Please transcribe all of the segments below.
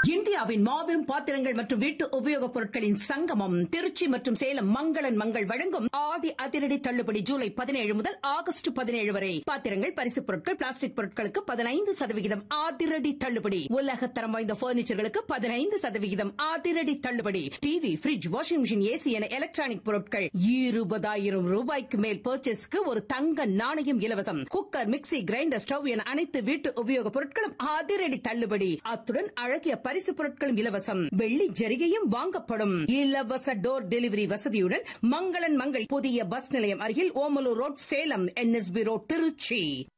இந்தியாவின் மாபெரும் பாத்திரங்கள் மற்றும் வீட்டு உபயோகப் பொருட்களின் சங்கமம் திருச்சி மற்றும் சேலம் மங்களன் மங்கள் வழங்கும் ஆடி அதிரடி தள்ளுபடி ஜூலை பதினேழு முதல் ஆகஸ்ட் பதினேழு வரை பாத்திரங்கள் பரிசுப் பொருட்கள் பிளாஸ்டிக் பொருட்களுக்கு பதினைந்து சதவிகிதம் அதிரடி தள்ளுபடி உலகத்தரம் வாய்ந்த பர்னிச்சர்களுக்கு பதினைந்து சதவிகிதம் அதிரடி தள்ளுபடி TV fridge washing machine AC என எலக்ட்ரானிக் பொருட்கள் இருபதாயிரம் ரூபாய்க்கு மேல் பர்ச்சேஸ்க்கு ஒரு தங்க நாணயம் இலவசம் குக்கர் மிக்ஸி கிரைண்டர் ஸ்டவ் என அனைத்து வீட்டு உபயோகப் பொருட்களும் அதிரடி தள்ளுபடி அத்துடன் அழகிய பரிசு பொருட்களும் இலவசம் வெள்ளி ஜரிகையும் வாங்கப்படும் இலவச டோர் டெலிவரி வசதியுடன் மங்களன் மங்கள் புதிய பஸ் நிலையம் அருகில் Omalur road Salem NSB road Tiruchi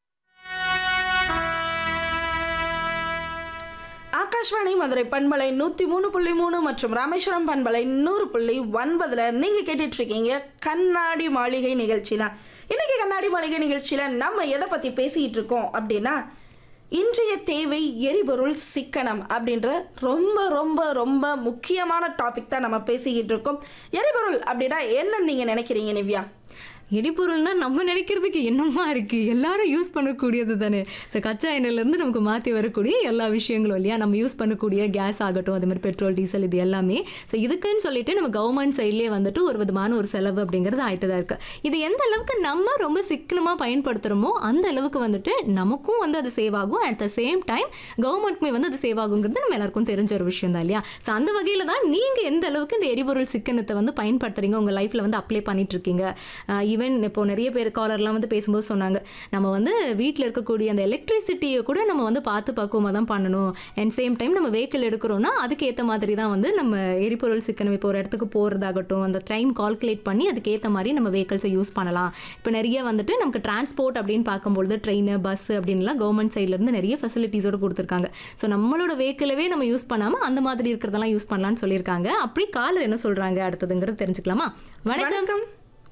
Akashvani Madurai பண்பலை நூற்றி மூணு புள்ளி மூணு மற்றும் ராமேஸ்வரம் பண்பலை நூறு புள்ளி ஒன்பதுல நீங்க கேட்டுட்டு இருக்கீங்க கண்ணாடி மாளிகை நிகழ்ச்சி தான் இன்னைக்கு கண்ணாடி மாளிகை நிகழ்ச்சியில நம்ம எதை பத்தி பேசிக்கிட்டு இருக்கோம் அப்படின்னா இன்றைய தேவை எரிபொருள் சிக்கனம் அப்படின்ற ரொம்ப ரொம்ப ரொம்ப முக்கியமான டாபிக் தான் நம்ம பேசிக்கிட்டு இருக்கோம் எரிபொருள் அப்படின்னா என்ன நீங்க நினைக்கிறீங்க நிவ்யா எரிபொருள்னா நம்ம நினைக்கிறதுக்கு என்னமா இருக்கு எல்லாரும் யூஸ் பண்ணக்கூடியது தானே ஸோ கச்சா எண்ணெயிலேருந்து நமக்கு மாற்றி வரக்கூடிய எல்லா விஷயங்களும் இல்லையா நம்ம யூஸ் பண்ணக்கூடிய கேஸ் ஆகட்டும் அதே மாதிரி பெட்ரோல் டீசல் இது எல்லாமே ஸோ இதுக்குன்னு சொல்லிட்டு நம்ம கவர்மெண்ட் சைட்லேயே வந்துட்டு ஒரு விதமான ஒரு செலவு அப்படிங்கிறது ஆகிட்டு தான் இருக்கு இது எந்த அளவுக்கு நம்ம ரொம்ப சிக்கனமாக பயன்படுத்துகிறோமோ அந்த அளவுக்கு வந்துட்டு நமக்கும் வந்து அது சேவ் ஆகும் அட் த சேம் டைம் கவர்மெண்ட்க்குமே வந்து அது சேவ் ஆகுங்கிறது நம்ம எல்லாருக்கும் தெரிஞ்ச ஒரு விஷயம் தான் இல்லையா ஸோ அந்த வகையில் தான் நீங்கள் எந்த அளவுக்கு இந்த எரிபொருள் சிக்கனத்தை வந்து பயன்படுத்துறீங்க உங்கள் லைஃப்பில் வந்து அப்ளை பண்ணிட்டு இருக்கீங்க ஈவன் இப்போ நிறைய பேர் காலர்லாம் வந்து பேசும்போது சொன்னாங்க நம்ம வந்து வீட்டில் இருக்கக்கூடிய அந்த எலக்ட்ரிசிட்டியை கூட நம்ம வந்து பார்த்து பக்குவமாக தான் பண்ணணும் அண்ட் சேம் டைம் நம்ம வெஹிக்கிள் எடுக்கிறோம்னா அதுக்கேற்ற மாதிரி தான் வந்து நம்ம எரிபொருள் சிக்கனம் இப்போ ஒரு இடத்துக்கு போகிறதாகட்டும் அந்த டைம் கால்குலேட் பண்ணி அதுக்கேற்ற மாதிரி நம்ம வெஹிக்கிள்ஸை யூஸ் பண்ணலாம் இப்போ நிறைய வந்துட்டு நமக்கு டிரான்ஸ்போர்ட் அப்படின்னு பார்க்கும்பொழுது ட்ரெயின் பஸ் அப்படின்லாம் கவர்மெண்ட் சைட்லேருந்து நிறைய ஃபெசிலிட்டிஸோடு கொடுத்துருக்காங்க ஸோ நம்மளோட வெஹிக்கிளவே நம்ம யூஸ் பண்ணாமல் அந்த மாதிரி இருக்கிறதெல்லாம் யூஸ் பண்ணலாம்னு சொல்லியிருக்காங்க அப்படி காலர் என்ன சொல்கிறாங்க அடுத்ததுங்கிறது தெரிஞ்சுக்கலாமா வணக்கம் வணக்கம்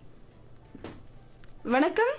வணக்கம்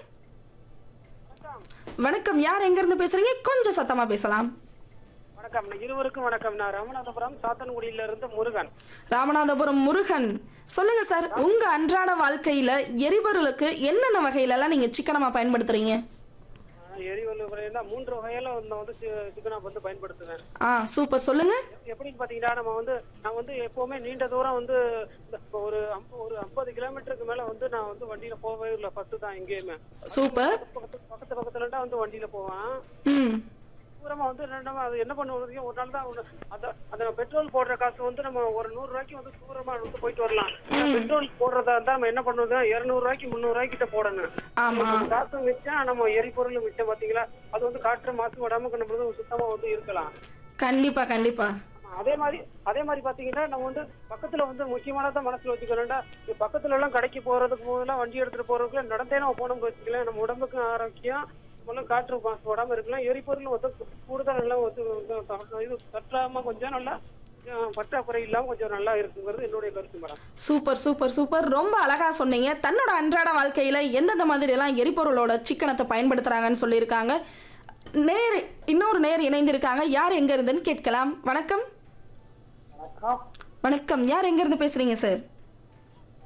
வணக்கம் யார் எங்க இருந்து பேசுறீங்க கொஞ்சம் சத்தமா பேசலாம் வணக்கம் இருவருக்கும் வணக்கம் நான் ராமநாதபுரம் சாத்தன்குடியில இருந்து முருகன் ராமநாதபுரம் முருகன் சொல்லுங்க சார் உங்க அன்றாட வாழ்க்கையில எரிபொருளுக்கு என்னென்ன வகையில எல்லாம் நீங்க சிக்கனமா பயன்படுத்துறீங்க ஆஹ் எரிவலு முறையில மூன்று வகையில வந்து வந்து சி- சிக்கனா வந்து பயன்படுத்துவேன் ஆ சூப்பர் சொல்லுங்க எப்படின்னு பாத்தீங்கன்னா நம்ம வந்து நான் வந்து எப்பவுமே நீண்ட தூரம் வந்து இந்த இப்போ ஒரு ஐம்ப- ஒரு ஐம்பது கிலோமீட்டருக்கு மேல வந்து நான் வந்து வண்டியில போகவே இல்லை ஃபர்ஸ்ட் தான் எங்கேயுமே சூப்பர் பக்கத்து பக்கத்து பக்கத்துல தான் வந்து வண்டியில போவேன் ம் தூரமா வந்து ரெண்டாம அது என்ன பண்ணுவது ஒரு நாள் தான் ஒண்ணு- அந்த அந்த பெட்ரோல் போடுற காசு வந்து நம்ம ஒரு நூறு ரூபாய்க்கு வந்து தூரமா வந்து போயிட்டு வரலாம் ஆனா பெட்ரோல் போடுறதா இருந்தா நம்ம என்ன பண்ணுவது இருநூறு ரூபாய்க்கு முந்நூறு ரூபாய்க்கு கிட்ட போடணும் ஆமா காசு மிச்சம் நம்ம எரிபொருள் மிச்சம் பாத்தீங்களா அது வந்து காற்று மாசு விடாம நம்ம வந்து சுத்தமா வந்து இருக்கலாம் கண்டிப்பா கண்டிப்பா ஆமா, அதே மாதிரி அதே மாதிரி பாத்தீங்கன்னா நம்ம வந்து பக்கத்துல வந்து முக்கியமானதை மனசுல வச்சுக்கணும்டா இந்த பக்கத்துல எல்லாம் கடைக்கு போறதுக்கு முதல்ல வண்டி எடுத்துட்டு போறதுக்குள்ள நடந்தே நம்ம போனோம்னு வச்சுக்கலாம் நம்ம உடம்புக்கு ஆரோக்கியம் முதல்ல காற்று மாசு விடாம இருக்கலாம் எரிபொருள் வந்து கூடுதல் நல்லா வந்து வந்து இது தட்டாம கொஞ்சம் நல்லா அஹ், பற்றாக்குறை இல்லாம கொஞ்சம் நல்லா இருக்குங்கிறது என்னுடைய கருத்து மேடம் சூப்பர் சூப்பர் சூப்பர் ரொம்ப அழகா சொன்னீங்க தன்னோட அன்றாட வாழ்க்கையில எந்தெந்த மாதிரி எல்லாம் எரிபொருளோட சிக்கனத்தை பயன்படுத்துறாங்கன்னு சொல்லியிருக்காங்க நேர் இன்னொரு நேர் இணைந்திருக்காங்க யார் எங்க இருந்துன்னு கேட்கலாம் வணக்கம் வணக்கம் யார் எங்க இருந்து பேசுறீங்க சார்